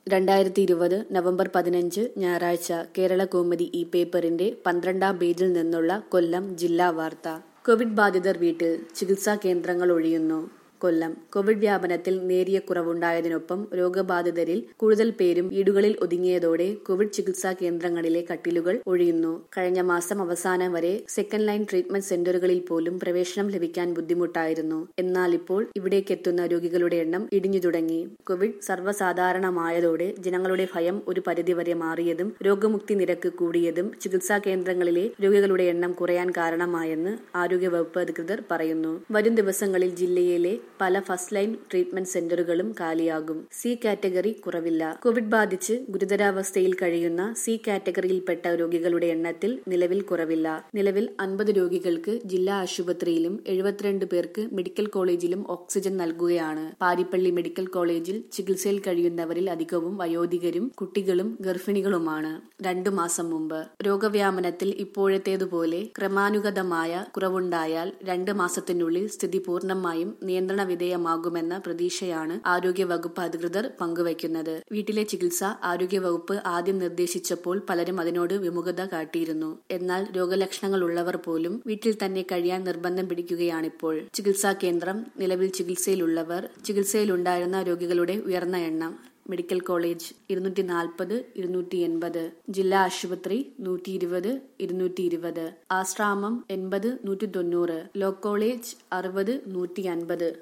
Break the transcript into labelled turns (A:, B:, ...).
A: രണ്ടായിരത്തി ഇരുപത് നവംബർ പതിനഞ്ച് ഞായറാഴ്ച കേരള കൗമുദി ഈ പേപ്പറിന്റെ പന്ത്രണ്ടാം പേജിൽ നിന്നുള്ള കൊല്ലം ജില്ലാ വാർത്ത കോവിഡ് ബാധിതർ വീട്ടിൽ ചികിത്സാ കേന്ദ്രങ്ങൾ ഒഴിയുന്നു കൊല്ലം കോവിഡ് വ്യാപനത്തിൽ നേരിയ കുറവുണ്ടായതിനൊപ്പം രോഗബാധിതരിൽ കൂടുതൽ പേരും വീടുകളിൽ ഒതുങ്ങിയതോടെ കോവിഡ് ചികിത്സാ കേന്ദ്രങ്ങളിലെ കട്ടിലുകൾ ഒഴിയുന്നു കഴിഞ്ഞ മാസം അവസാനം വരെ സെക്കൻഡ് ലൈൻ ട്രീറ്റ്മെന്റ് സെന്ററുകളിൽ പോലും പ്രവേശനം ലഭിക്കാൻ ബുദ്ധിമുട്ടായിരുന്നു എന്നാൽ ഇപ്പോൾ ഇവിടേക്കെത്തുന്ന രോഗികളുടെ എണ്ണം ഇടിഞ്ഞു തുടങ്ങി കോവിഡ് സർവ്വസാധാരണമായതോടെ ജനങ്ങളുടെ ഭയം ഒരു പരിധിവരെ മാറിയതും രോഗമുക്തി നിരക്ക് കൂടിയതും ചികിത്സാ കേന്ദ്രങ്ങളിലെ രോഗികളുടെ എണ്ണം കുറയാൻ കാരണമായെന്ന് ആരോഗ്യവകുപ്പ് അധികൃതർ പറയുന്നു വരും ദിവസങ്ങളിൽ ജില്ലയിലെ പല ഫസ്റ്റ് ലൈൻ ട്രീറ്റ്മെന്റ് സെന്ററുകളും കാലിയാകും സി കാറ്റഗറി കുറവില്ല കോവിഡ് ബാധിച്ച് ഗുരുതരാവസ്ഥയിൽ കഴിയുന്ന സി കാറ്റഗറിയിൽപ്പെട്ട രോഗികളുടെ എണ്ണത്തിൽ നിലവിൽ കുറവില്ല നിലവിൽ അൻപത് രോഗികൾക്ക് ജില്ലാ ആശുപത്രിയിലും എഴുപത്തിരണ്ട് പേർക്ക് മെഡിക്കൽ കോളേജിലും ഓക്സിജൻ നൽകുകയാണ് പാരിപ്പള്ളി മെഡിക്കൽ കോളേജിൽ ചികിത്സയിൽ കഴിയുന്നവരിൽ അധികവും വയോധികരും കുട്ടികളും ഗർഭിണികളുമാണ് രണ്ടു മാസം മുമ്പ് രോഗവ്യാപനത്തിൽ ഇപ്പോഴത്തേതുപോലെ ക്രമാനുഗതമായ കുറവുണ്ടായാൽ രണ്ട് മാസത്തിനുള്ളിൽ സ്ഥിതി പൂർണ്ണമായും നിയന്ത്രണ വിധേയമാകുമെന്ന പ്രതീക്ഷയാണ് ആരോഗ്യവകുപ്പ് അധികൃതർ പങ്കുവയ്ക്കുന്നത് വീട്ടിലെ ചികിത്സ ആരോഗ്യവകുപ്പ് ആദ്യം നിർദ്ദേശിച്ചപ്പോൾ പലരും അതിനോട് വിമുഖത കാട്ടിയിരുന്നു എന്നാൽ രോഗലക്ഷണങ്ങൾ ഉള്ളവർ പോലും വീട്ടിൽ തന്നെ കഴിയാൻ നിർബന്ധം പിടിക്കുകയാണിപ്പോൾ ചികിത്സാ കേന്ദ്രം നിലവിൽ ചികിത്സയിലുള്ളവർ ചികിത്സയിലുണ്ടായിരുന്ന രോഗികളുടെ ഉയർന്ന എണ്ണം മെഡിക്കൽ കോളേജ് ഇരുന്നൂറ്റി നാൽപ്പത് ഇരുന്നൂറ്റി എൺപത് ജില്ലാ ആശുപത്രി നൂറ്റി ഇരുപത് ഇരുന്നൂറ്റി ഇരുപത് ആശ്രാമം എൺപത് നൂറ്റി തൊണ്ണൂറ് ലോ കോളേജ് അറുപത് നൂറ്റി അൻപത്